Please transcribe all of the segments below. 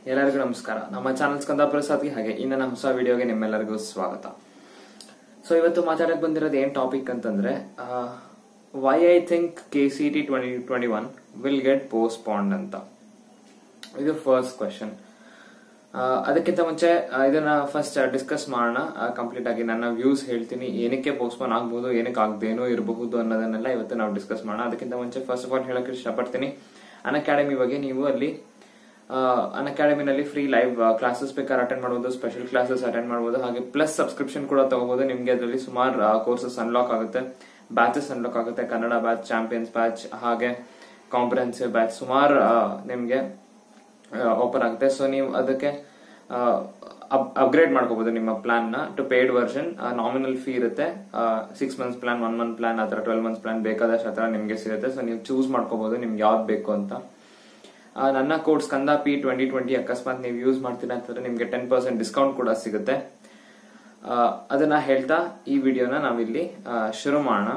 ಎಲ್ಲರಿಗೂ ನಮಸ್ಕಾರ ನಮ್ಮ ಚಾನಲ್ ಸ್ಕಂದ ಪ್ರಸಾದ್ಗೆ ಹಾಗೆ ಇಂದಿನ ಹೊಸ ವಿಡಿಯೋಗೆ ನಿಮ್ಮೆಲ್ಲರಿಗೂ ಸ್ವಾಗತ ಸೊ ಇವತ್ತು ಮಾತಾಡಕ್ ಬಂದಿರೋದು ಏನ್ ಟಾಪಿಕ್ ಅಂತಂದ್ರೆ why I think K C T twenty twenty one will get postponed ಅಂತ ಇದು ಫಸ್ಟ್ ಕ್ವೆಶನ್ ಅದಕ್ಕಿಂತ ಮುಂಚೆ ಆ, ಇದನ್ನ ಫಸ್ಟ್ ಡಿಸ್ಕಸ್ ಮಾಡೋಣ ಕಂಪ್ಲೀಟ್ ಆಗಿ ನನ್ನ ವ್ಯೂಸ್ ಹೇಳ್ತೀನಿ ಏನಕ್ಕೆ ಪೋಸ್ಟ್ಪೋನ್ ಆಗ್ಬೋದು ಏನಕ್ಕೆ ಆಗದೇನೋ ಇರಬಹುದು ಅನ್ನೋದನ್ನೆಲ್ಲ ಇವತ್ತು ನಾವು ಡಿಸ್ಕಸ್ ಮಾಡೋಣ ಅದಕ್ಕಿಂತ ಮುಂಚೆ ಫಸ್ಟ್ ಆಫ್ ಆಲ್ ಹೇಳಕ್ಕೆ ಇಷ್ಟಪಡ್ತೀನಿ ಅನ್ ಅಕಾಡೆಮಿ ಬಗ್ಗೆ ನೀವು ಅಲ್ಲಿ ಅನ್ ಅಕಾಡೆಮಿನಲ್ಲಿ ಫ್ರೀ ಲೈವ್ ಕ್ಲಾಸಸ್ ಬೇಕಾದ್ರೆ ಅಟೆಂಡ್ ಮಾಡಬಹುದು ಸ್ಪೆಷಲ್ ಕ್ಲಾಸಸ್ ಅಟೆಂಡ್ ಮಾಡಬಹುದು ಹಾಗೆ ಪ್ಲಸ್ ಸಬ್ಸ್ಕ್ರಿಪ್ಷನ್ ಕೂಡ ತಗೋಬಹುದು ನಿಮ್ಗೆ ಅದರಲ್ಲಿ ಸುಮಾರು ಕೋರ್ಸಸ್ ಅನ್ಲಾಕ್ ಆಗುತ್ತೆ ಬ್ಯಾಚಸ್ ಅನ್ಲಾಕ್ ಆಗುತ್ತೆ ಕನ್ನಡ ಬ್ಯಾಚ್ ಚಾಂಪಿಯನ್ಸ್ ಬ್ಯಾಚ್ ಹಾಗೆ ಕಾಂಪ್ರಹೆನ್ಸಿವ್ ಬ್ಯಾಚ್ ಸುಮಾರು ನಿಮ್ಗೆ ಓಪನ್ ಆಗುತ್ತೆ ಸೊ ನೀವು ಅದಕ್ಕೆ ಅಪ್ಗ್ರೇಡ್ ಮಾಡ್ಕೋಬಹುದು ನಿಮ್ಮ ಪ್ಲಾನ್ ನ to paid version nominal fee ಇರುತ್ತೆ six months plan one month plan ಆತರ ಟ್ವೆಲ್ ಮಂತ್ಸ್ ಪ್ಲಾನ್ ಬೇಕಾದಷ್ಟು ಆತರ ನಿಮ್ಗೆ ಸಿಗುತ್ತೆ ಸೊ ನೀವು ಚೂಸ್ ಮಾಡ್ಕೋಬಹುದು ನಿಮ್ಗೆ ಯಾವ್ದು ಬೇಕು ಅಂತ ಆ, ನನ್ನ code Skanda P twenty twenty ಅಕಸ್ಮಾತ್ ನೀವು ಯೂಸ್ ಮಾಡ್ತೀರಾ ಅಂತಂದ್ರೆ ನಿಮ್ಗೆ ಟೆನ್ ಪರ್ಸೆಂಟ್ ಡಿಸ್ಕೌಂಟ್ ಕೂಡ ಸಿಗುತ್ತೆ ಆ, ಅದನ್ನ ಹೇಳ್ತಾ ಈ ವಿಡಿಯೋನ ನಾವಿಲ್ಲಿ ಆ, ಶುರು ಮಾಡೋಣ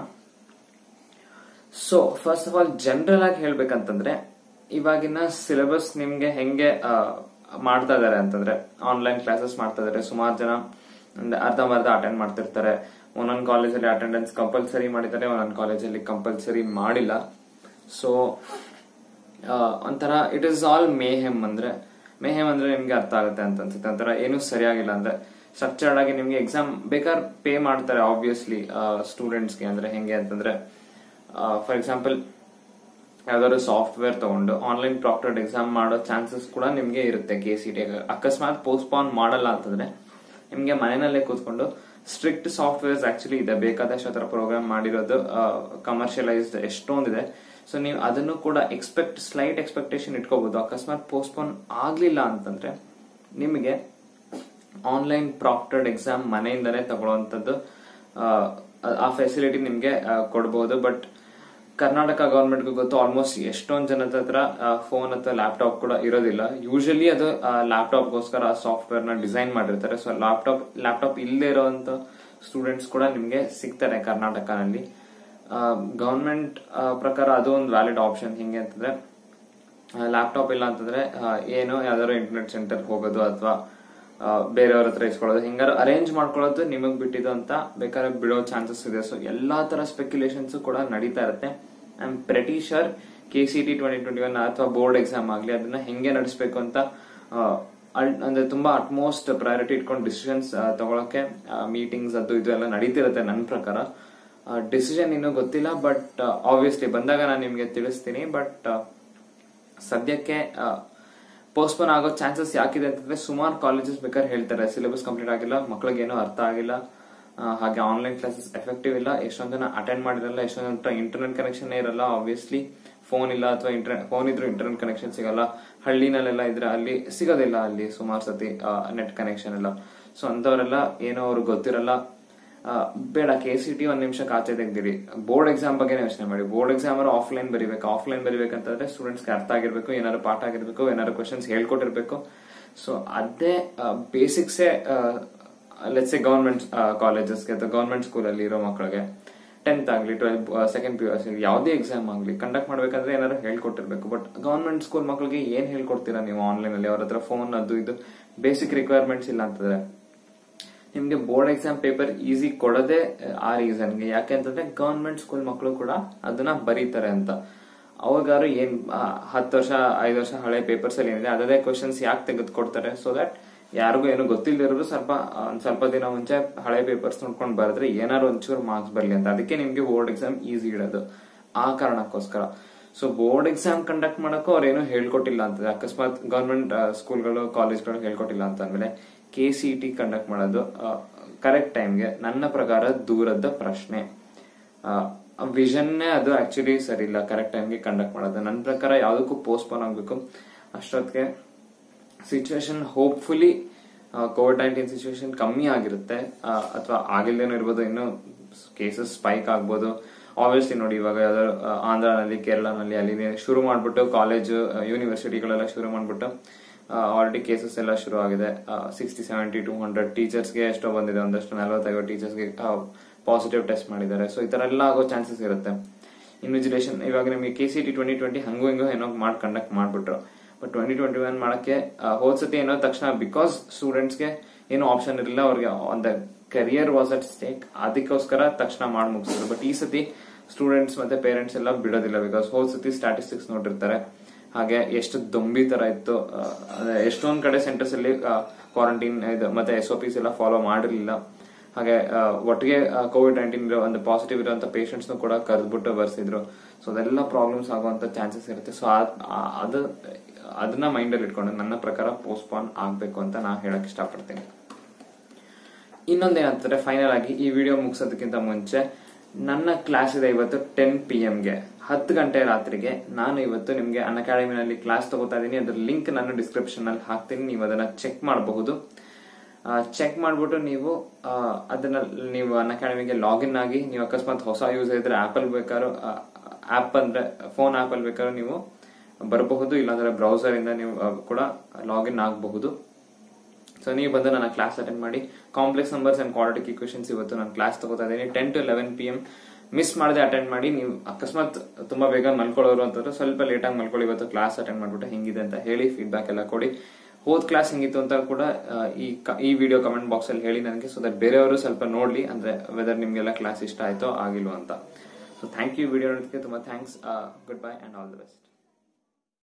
so first of all general ಆಗಿ ಹೇಳ್ಬೇಕಂತಂದ್ರೆ ಇವಾಗಿನ ಸಿಲೆಬಸ್ ನಿಮ್ಗೆ ಹೆಂಗೆ ಆ, ಮಾಡ್ತಾ ಇದಾರೆ ಅಂತಂದ್ರೆ ಆನ್ಲೈನ್ ಕ್ಲಾಸಸ್ ಮಾಡ್ತಾ ಇದಾರೆ ಸುಮಾರು ಜನ ಒಂದು ಅರ್ಧಂಬರ್ಧ ಅಟೆಂಡ್ ಮಾಡ್ತಿರ್ತಾರೆ ಒಂದೊಂದು ಕಾಲೇಜಲ್ಲಿ ಅಟೆಂಡೆನ್ಸ್ ಕಂಪಲ್ಸರಿ ಮಾಡಿದ್ದಾರೆ ಒಂದೊಂದು ಕಾಲೇಜಲ್ಲಿ ಕಂಪಲ್ಸರಿ ಮಾಡಿಲ್ಲ ಸೊ ಒಂಥರ ಇಟ್ ಇಸ್ ಆಲ್ ಮೇಹೆಮ್ ಅಂದ್ರೆ ಮೇಹೆಮ್ ಅಂದ್ರೆ ನಿಮ್ಗೆ ಅರ್ಥ ಆಗುತ್ತೆ ಅಂತ ಅನ್ಸುತ್ತೆ ಒಂಥರ ಏನು ಸರಿಯಾಗಿಲ್ಲ ಅಂದ್ರೆ ಸ್ಟ್ರಕ್ಚರ್ಡ್ ಆಗಿ ನಿಮ್ಗೆ ಎಕ್ಸಾಮ್ ಬೇಕಾದ್ರೆ ಪೇ ಮಾಡ್ತಾರೆ ಆಬ್ವಿಯಸ್ಲಿ ಸ್ಟೂಡೆಂಟ್ಸ್ಗೆ ಅಂದ್ರೆ ಹೆಂಗೆ ಅಂತಂದ್ರೆ ಫಾರ್ ಎಕ್ಸಾಂಪಲ್ ಯಾವ್ದಾದ್ರು ಸಾಫ್ಟ್ವೇರ್ ತಗೊಂಡು ಆನ್ಲೈನ್ ಪ್ರಾಕ್ಟರ್ಡ್ ಎಕ್ಸಾಮ್ ಮಾಡೋ ಚಾನ್ಸಸ್ ಕೂಡ ನಿಮ್ಗೆ ಇರುತ್ತೆ ಕೆ ಸಿ ಟಿ ಅಕಸ್ಮಾತ್ ಪೋಸ್ಟ್ಪಾನ್ ಮಾಡಲ್ಲ ಅಂತಂದ್ರೆ ನಿಮ್ಗೆ ಮನೆಯಲ್ಲೇ ಕೂತ್ಕೊಂಡು ಸ್ಟ್ರಿಕ್ಟ್ ಸಾಫ್ಟ್ವೇರ್ಸ್ ಆಕ್ಚುಲಿ ಇದೆ ಬೇಕಾದಷ್ಟು ಹತ್ರ ಪ್ರೋಗ್ರಾಮ್ ಮಾಡಿರೋದು ಕಮರ್ಷಿಯಲೈಸ್ಡ್ ಎಷ್ಟೊಂದಿದೆ ಸೊ ನೀವು ಅದನ್ನು ಕೂಡ ಎಕ್ಸ್ಪೆಕ್ಟ್ ಸ್ಲೈಟ್ ಎಕ್ಸ್ಪೆಕ್ಟೇಷನ್ ಇಟ್ಕೋಬಹುದು ಅಕಸ್ಮಾತ್ ಪೋಸ್ಟ್ಪೋನ್ ಆಗ್ಲಿಲ್ಲ ಅಂತಂದ್ರೆ ನಿಮಗೆ ಆನ್ಲೈನ್ ಪ್ರಾಕ್ಟರ್ಡ್ ಎಕ್ಸಾಮ್ ಮನೆಯಿಂದನೇ ತಗೊಳ್ಳುವಂಥದ್ದು ಆ, ಆ ಫೆಸಿಲಿಟಿ ನಿಮ್ಗೆ ಆ, ಕೊಡ್ಬೋದು ಬಟ್ ಕರ್ನಾಟಕ ಗವರ್ಮೆಂಟ್ಗೂ ಗೊತ್ತು ಆಲ್ಮೋಸ್ಟ್ ಎಷ್ಟೊಂದ್ ಜನದ ಹತ್ರ ಫೋನ್ ಅಥವಾ ಲ್ಯಾಪ್ಟಾಪ್ ಕೂಡ ಇರೋದಿಲ್ಲ ಯೂಶಲಿ ಅದು ಲ್ಯಾಪ್ಟಾಪ್ಗೋಸ್ಕರ ಆ ಸಾಫ್ಟ್ವೇರ್ ನ ಡಿಸೈನ್ ಮಾಡಿರ್ತಾರೆ ಸೊ ಲ್ಯಾಪ್ಟಾಪ್ ಲ್ಯಾಪ್ಟಾಪ್ ಇಲ್ಲದೆ ಇರೋಂತ ಸ್ಟೂಡೆಂಟ್ಸ್ ಕೂಡ ನಿಮ್ಗೆ ಸಿಗ್ತಾರೆ ಕರ್ನಾಟಕನಲ್ಲಿ ಗವರ್ಮೆಂಟ್ ಪ್ರಕಾರ ಅದು ಒಂದು ವ್ಯಾಲಿಡ್ ಆಪ್ಷನ್ ಹೆಂಗೆ ಅಂತಂದ್ರೆ ಲ್ಯಾಪ್ಟಾಪ್ ಇಲ್ಲ ಅಂತಂದ್ರೆ ಆ, ಏನೋ ಯಾವ್ದಾದ್ರು ಇಂಟರ್ನೆಟ್ ಸೆಂಟರ್ ಹೋಗೋದು ಅಥವಾ ಬೇರೆಯವ್ರ ಹತ್ರ ಇಸ್ಕೊಳ್ಳೋದು ಹಿಂಗಾರು ಅರೇಂಜ್ ಮಾಡ್ಕೊಳ್ಳೋದು ನಿಮಗ್ ಬಿಟ್ಟಿದ್ದು ಅಂತ ಬೇಕಾದ್ರೆ ಬಿಡೋ ಚಾನ್ಸಸ್ ಇದೆ ಸೊ ಎಲ್ಲಾ ತರ ಸ್ಪೆಕ್ಯುಲೇಷನ್ಸ್ ಕೂಡ ನಡೀತಾ ಇರುತ್ತೆ I am pretty sure K C T twenty twenty one ಅಥವಾ ಬೋರ್ಡ್ ಎಕ್ಸಾಮ್ ಆಗ್ಲಿ ಅದನ್ನ ಹೆಂಗೆ ನಡೆಸಬೇಕು ಅಂತ ಆ, ಅಲ್- ಅಂದ್ರೆ ತುಂಬಾ ಅಟ್ಮೋಸ್ಟ್ ಪ್ರಯಾರಿಟಿ ಇಟ್ಕೊಂಡು ಡಿಸಿಷನ್ಸ್ ತಗೊಳಕ್ಕೆ ಮೀಟಿಂಗ್ಸ್ ಅದು ಇದು ಎಲ್ಲ ನಡೀತಿರುತ್ತೆ ನನ್ನ ಪ್ರಕಾರ ಡಿಸಿಷನ್ ಇನ್ನೂ ಗೊತ್ತಿಲ್ಲ ಬಟ್ ಆಬ್ವಿಯಸ್ಲಿ ಬಂದಾಗ ನಾನು ನಿಮ್ಗೆ ತಿಳಿಸ್ತೀನಿ ಬಟ್ ಸದ್ಯಕ್ಕೆ ಪೋಸ್ಟ್ಪೋನ್ ಆಗೋ ಚಾನ್ಸಸ್ ಯಾಕಿದೆ ಅಂತಂದ್ರೆ ಸುಮಾರು ಕಾಲೇಜಸ್ ಬೇಕಾದ್ರೆ ಹೇಳ್ತಾರೆ ಸಿಲೆಬಸ್ ಕಂಪ್ಲೀಟ್ ಆಗಿಲ್ಲ ಮಕ್ಳಿಗೆ ಏನೋ ಅರ್ಥ ಆಗಿಲ್ಲ ಆ, ಹಾಗೆ ಆನ್ಲೈನ್ ಕ್ಲಾಸಸ್ ಎಫೆಕ್ಟಿವ್ ಇಲ್ಲ ಎಷ್ಟೊಂದ್ ಜನ ಅಟೆಂಡ್ ಮಾಡಿರಲ್ಲ ಎಷ್ಟೊಂದ್ ಜನ ಇಂಟರ್ನೆಟ್ ಕನೆಕ್ಷನ್ ಇರಲ್ಲ ಆಬ್ವಿಯಸ್ಲಿ ಫೋನ್ ಇಲ್ಲ ಅಥವಾ ಇಂಟರ್ನೆಟ್ ಫೋನ್ ಇದ್ರೂ ಇಂಟರ್ನೆಟ್ ಕನೆಕ್ಷನ್ ಸಿಗಲ್ಲ ಹಳ್ಳಿನಲ್ಲೆಲ್ಲ ಇದ್ರೆ ಅಲ್ಲಿ ಸಿಗೋದಿಲ್ಲ ಅಲ್ಲಿ ಸುಮಾರು ಸತಿ ನೆಟ್ ಕನೆಕ್ಷನ್ ಎಲ್ಲ ಸೊ ಅಂತವರೆಲ್ಲ ಏನೋ ಅವ್ರಿಗೆ ಗೊತ್ತಿರಲ್ಲ ಆ, ಬೇಡ ಕೆ ಸಿ ಟಿ ಒಂದ್ ನಿಮಿಷ ಆಚೆ ತೆಗ್ದಿರಿ ಬೋರ್ಡ್ ಎಕ್ಸಾಮ್ ಬಗ್ಗೆ ಯೋಚನೆ ಮಾಡಿ ಬೋರ್ಡ್ ಎಕ್ಸಾಮ್ ಆಫ್ಲೈನ್ ಬರಿಬೇಕು ಆಫ್ಲೈನ್ ಬರಿಬೇಕಂತಂದ್ರೆ ಸ್ಟೂಡೆಂಟ್ಸ್ಗೆ ಅರ್ಥ ಆಗಿರ್ಬೇಕು ಏನಾದ್ರು ಪಾಠ ಆಗಿರ್ಬೇಕು ಏನಾದ್ರು ಕ್ವಶನ್ಸ್ ಹೇಳ್ಕೊಟ್ಟಿರ್ಬೇಕು ಸೊ ಅದೇ ಬೇಸಿಕ್ಸೇ ಲೆಟ್ಸ್ ಎ ಗವರ್ಮೆಂಟ್ ಕಾಲೇಜಸ್ಗೆ ಅಥವಾ ಗವರ್ಮೆಂಟ್ ಸ್ಕೂಲಲ್ಲಿ ಇರೋ ಮಕ್ಕಳಿಗೆ ಟೆಂತ್ ಆಗಲಿ twelve second P U S ಯಾವುದೇ ಎಕ್ಸಾಮ್ ಆಗಲಿ ಕಂಡಕ್ಟ್ ಮಾಡ್ಬೇಕಂದ್ರೆ ಏನಾದ್ರು ಹೇಳ್ಕೊಟ್ಟಿರ್ಬೇಕು ಬಟ್ ಗವರ್ಮೆಂಟ್ ಸ್ಕೂಲ್ ಮಕ್ಕಳಿಗೆ ಏನ್ ಹೇಳ್ಕೊಡ್ತೀರಾ ನೀವು ಆನ್ಲೈನ್ ಅಲ್ಲಿ ಅವ್ರ ಹತ್ರ ಫೋನ್ ಅದು ಇದು ಬೇಸಿಕ್ ರಿಕ್ವೈರ್ಮೆಂಟ್ಸ್ ಇಲ್ಲ ಅಂತಂದ್ರೆ ನಿಮ್ಗೆ ಬೋರ್ಡ್ ಎಕ್ಸಾಮ್ ಪೇಪರ್ ಈಸಿ ಕೊಡೋದೇ ಆ ರೀಸನ್ಗೆ ಯಾಕೆ ಅಂತಂದ್ರೆ ಗವರ್ಮೆಂಟ್ ಸ್ಕೂಲ್ ಮಕ್ಕಳು ಕೂಡ ಅದನ್ನ ಬರೀತಾರೆ ಅಂತ ಅವಾಗಾರು ಏನ್ ಆ, ಹತ್ತು ವರ್ಷ ಐದು ವರ್ಷ ಹಳೆ ಪೇಪರ್ಸ್ ಅಲ್ಲಿ ಏನಿದೆ ಅದೇ ಕ್ವಶನ್ಸ್ ಯಾಕೆ ತೆಗೆದು ಕೊಡ್ತಾರೆ ಸೊ ದಟ್ ಯಾರಿಗೂ ಏನು ಗೊತ್ತಿಲ್ಲದಿರೋರು ಸ್ವಲ್ಪ ಆ, ಒಂದ್ ಸ್ವಲ್ಪ ದಿನ ಮುಂಚೆ ಹಳೆ ಪೇಪರ್ಸ್ ನೋಡ್ಕೊಂಡು ಬರೆದ್ರೆ ಏನಾದ್ರು ಒಂಚೂರು ಮಾರ್ಕ್ಸ್ ಬರ್ಲಿ ಅಂತ ಅದಕ್ಕೆ ನಿಮ್ಗೆ ಬೋರ್ಡ್ ಎಕ್ಸಾಮ್ ಈಸಿ ಇಡೋದು ಆ ಕಾರಣಕ್ಕೋಸ್ಕರ ಸೊ ಬೋರ್ಡ್ ಎಕ್ಸಾಮ್ ಕಂಡಕ್ಟ್ ಮಾಡಕ್ಕೂ ಅವ್ರೇನು ಹೇಳ್ಕೊಟ್ಟಿಲ್ಲ ಅಂತ ಅಕಸ್ಮಾತ್ ಗವರ್ಮೆಂಟ್ ಸ್ಕೂಲ್ಗಳು ಕಾಲೇಜ್ಗಳು ಹೇಳ್ಕೊಟ್ಟಿಲ್ಲ ಅಂತ ಅಂದ್ಮೇಲೆ ಕೆ ಸಿ ಟಿ ಕಂಡಕ್ಟ್ ಮಾಡೋದು ಕರೆಕ್ಟ್ ಟೈಮ್ಗೆ ನನ್ನ ಪ್ರಕಾರ ದೂರದ ಪ್ರಶ್ನೆ ವಿಷನ್ನೇ ಅದು ಆಕ್ಚುಲಿ ಸರಿ ಇಲ್ಲ ಕರೆಕ್ಟ್ ಟೈಮ್ಗೆ ಕಂಡಕ್ಟ್ ಮಾಡೋದು ನನ್ನ ಪ್ರಕಾರ ಯಾವುದಕ್ಕೂ ಪೋಸ್ಟ್ಪೋನ್ ಆಗಬೇಕು ಅಷ್ಟೊತ್ತಿಗೆ situation hopefully COVID nineteen situation ಕಮ್ಮಿ ಆಗಿರುತ್ತೆ ಅಥವಾ ಆಗಿಲ್ದೇನೂ ಇರ್ಬೋದು ಇನ್ನು ಕೇಸಸ್ ಸ್ಪೈಕ್ ಆಗ್ಬೋದು ಆಬ್ವಿಯಸ್ಲಿ ನೋಡಿ ಇವಾಗ ಯಾವ್ದಾದ್ರು ಆ, ಆಂಧ್ರನಲ್ಲಿ ಕೇರಳನಲ್ಲಿ ಅಲ್ಲಿ ಶುರು ಮಾಡ್ಬಿಟ್ಟು ಕಾಲೇಜು ಯೂನಿವರ್ಸಿಟಿಗಳೆಲ್ಲ ಶುರು ಮಾಡ್ಬಿಟ್ಟು ಆಲ್ರೆಡಿ ಕೇಸಸ್ ಎಲ್ಲ ಶುರು ಆಗಿದೆ ಸಿಕ್ಸ್ಟಿ ಸೆವೆಂಟಿ ಟೂ ಹಂಡ್ರೆಡ್ ಟೀಚರ್ಸ್ಗೆ ಎಷ್ಟೋ ಬಂದಿದೆ ಒಂದಷ್ಟು ನಲವತ್ತೈವತ್ತು ಟೀಚರ್ಸ್ಗೆ ಪಾಸಿಟಿವ್ ಟೆಸ್ಟ್ ಮಾಡಿದ್ದಾರೆ ಸೊ ಈ ತರ ಎಲ್ಲ ಆಗೋ ಚಾನ್ಸಸ್ ಇರುತ್ತೆ ಇನ್ವಿಜಿಲೇಷನ್ ಇವಾಗ ನಿಮಗೆ K C T twenty twenty ಹಂಗೂ ಹಿಂಗೂ ಏನೋ ಮಾಡಿ ಕಂಡಕ್ಟ್ ಮಾಡ್ಬಿಟ್ರು ಬಟ್ ಟ್ವೆಂಟಿ ಟ್ವೆಂಟಿ ಒನ್ ಮಾಡಕ್ಕೆ ಆ, ಹೋದ್ ಸತಿ ಏನೋ ತಕ್ಷಣ ಬಿಕಾಸ್ ಸ್ಟೂಡೆಂಟ್ಸ್ಗೆ ಏನು ಆಪ್ಷನ್ ಇರಲಿಲ್ಲ ಅವ್ರಿಗೆ on the career was at stake ಅದಕ್ಕೋಸ್ಕರ ತಕ್ಷಣ ಮಾಡಿ ಮುಗಿಸಿದ್ರು ಬಟ್ ಈ ಸತಿ ಸ್ಟೂಡೆಂಟ್ಸ್ ಮತ್ತೆ ಪೇರೆಂಟ್ಸ್ ಎಲ್ಲ ಬಿಡೋದಿಲ್ಲ ಬಿಕಾಸ್ ಹೋದ್ ಸತಿ ಸ್ಟಾಟಿಸ್ಟಿಕ್ಸ್ ನೋಡಿರ್ತಾರೆ ಹಾಗೆ ಎಷ್ಟು ದೊಂಬಿ ತರ ಇತ್ತು ಆ, ಅದೇ ಎಷ್ಟೊಂದ್ ಕಡೆ ಸೆಂಟರ್ಸ್ ಅಲ್ಲಿ ಕ್ವಾರಂಟೈನ್ ಇದು ಮತ್ತೆ ಎಸ್ ಒ ಪಿಸ್ ಎಲ್ಲ ಫಾಲೋ ಮಾಡಿರ್ಲಿಲ್ಲ ಹಾಗೆ ಆ, ಒಟ್ಟಿಗೆ ಕೋವಿಡ್ ನೈನ್ಟೀನ್ ಇರೋ ಒಂದು ಪಾಸಿಟಿವ್ ಇರುವಂತ ಪೇಷಂಟ್ಸ್ ಕೂಡ ಕರೆದ್ಬಿಟ್ಟು ಬರ್ಸಿದ್ರು ಸೊ ಅದೆಲ್ಲ ಪ್ರಾಬ್ಲಮ್ಸ್ ಆಗುವಂತ ಚಾನ್ಸಸ್ ಇರುತ್ತೆ ಸೊ ಅದು ಅದನ್ನ ಮೈಂಡ್ ಅಲ್ಲಿ ಇಟ್ಕೊಂಡು ನನ್ನ ಪ್ರಕಾರ ಪೋಸ್ಟ್ಪಾನ್ ಆಗ್ಬೇಕು ಅಂತ ನಾ ಹೇಳಕ್ ಇಷ್ಟಪಡ್ತೀನಿ ಇನ್ನೊಂದೇನಂತಾರೆ ಫೈನಲ್ ಆಗಿ ಈ ವಿಡಿಯೋ ಮುಗಿಸೋದಕ್ಕಿಂತ ಮುಂಚೆ ನನ್ನ ಕ್ಲಾಸ್ ಇದೆ ಇವತ್ತು ಟೆನ್ ಪಿ ಗೆ ಹತ್ತು ಗಂಟೆ ರಾತ್ರಿಗೆ ನಾನು ಇವತ್ತು ನಿಮ್ಗೆ ಅನ್ ಅಕಾಡೆಮಿನಲ್ಲಿ ಕ್ಲಾಸ್ ತಗೋತಾ ಇದ್ದೀನಿ ಅದ್ರ ಲಿಂಕ್ ನಾನು ಡಿಸ್ಕ್ರಿಪ್ಷನ್ ಅಲ್ಲಿ ಹಾಕ್ತೀನಿ ನೀವು ಅದನ್ನ ಚೆಕ್ ಮಾಡಬಹುದು ಚೆಕ್ ಮಾಡ್ಬಿಟ್ಟು ನೀವು ಆ, ಅದನ್ನ ನೀವು ಅನ್ ಅಕಾಡೆಮಿಗೆ ಲಾಗಿನ್ ಆಗಿ ನೀವು ಅಕಸ್ಮಾತ್ ಹೊಸ ಯೂಸ್ ಇದ್ರೆ ಆಪಲ್ ಬೇಕಾದ್ರೂ ಆಪ್ ಅಂದ್ರೆ ಫೋನ್ ಆಪ್ ಅಲ್ಲಿ ಬೇಕಾದ್ರೂ ನೀವು ಬರಬಹುದು ಇಲ್ಲಾಂದ್ರೆ ಬ್ರೌಸರ್ ಇಂದ ನೀವು ಆ, ಕೂಡ ಲಾಗಿನ್ ಆಗಬಹುದು ಸೊ ನೀವು ಬಂದು ನನ್ನ ಕ್ಲಾಸ್ ಅಟೆಂಡ್ ಮಾಡಿ complex numbers and quadratic equations ಇವತ್ತು ನಾನು ಕ್ಲಾಸ್ ತಗೋತಾ ಇದ್ದೀನಿ ten to eleven P M miss ಮಾಡದೆ ಅಟೆಂಡ್ ಮಾಡಿ ನೀವು ಅಕಸ್ಮಾತ್ ತುಂಬಾ ಬೇಗ ಮಲ್ಕೊಳ್ಳೋರು ಅಂತಂದ್ರೆ ಸ್ವಲ್ಪ ಲೇಟ್ ಆಗಿ ಮಲ್ಕೊಳ್ಳಿ ಇವತ್ತು ಕ್ಲಾಸ್ ಅಟೆಂಡ್ ಮಾಡ್ಬಿಟ್ಟು ಹೆಂಗಿದೆ ಅಂತ ಹೇಳಿ ಫೀಡ್ಬ್ಯಾಕ್ ಎಲ್ಲ ಕೊಡಿ ಹೋದ್ ಕ್ಲಾಸ್ ಹೆಂಗಿತ್ತು ಅಂತ ಕೂಡ ಆ, ಈ ಕ- ಈ ವಿಡಿಯೋ ಕಮೆಂಟ್ ಬಾಕ್ಸ್ ಅಲ್ಲಿ ಹೇಳಿ ನನಗೆ ಸೊ ದಟ್ ಬೇರೆಯವರು ಸ್ವಲ್ಪ ನೋಡ್ಲಿ ಅಂದ್ರೆ ವೆದರ್ ನಿಮ್ಗೆಲ್ಲ ಕ್ಲಾಸ್ ಇಷ್ಟ ಆಯ್ತೋ ಆಗಿಲ್ವೋ ಅಂತ ಸೊ ಥ್ಯಾಂಕ್ ಯು ವಿಡಿಯೋ ನೋಡೋದಕ್ಕೆ ತುಂಬಾ thanks good bye and all the best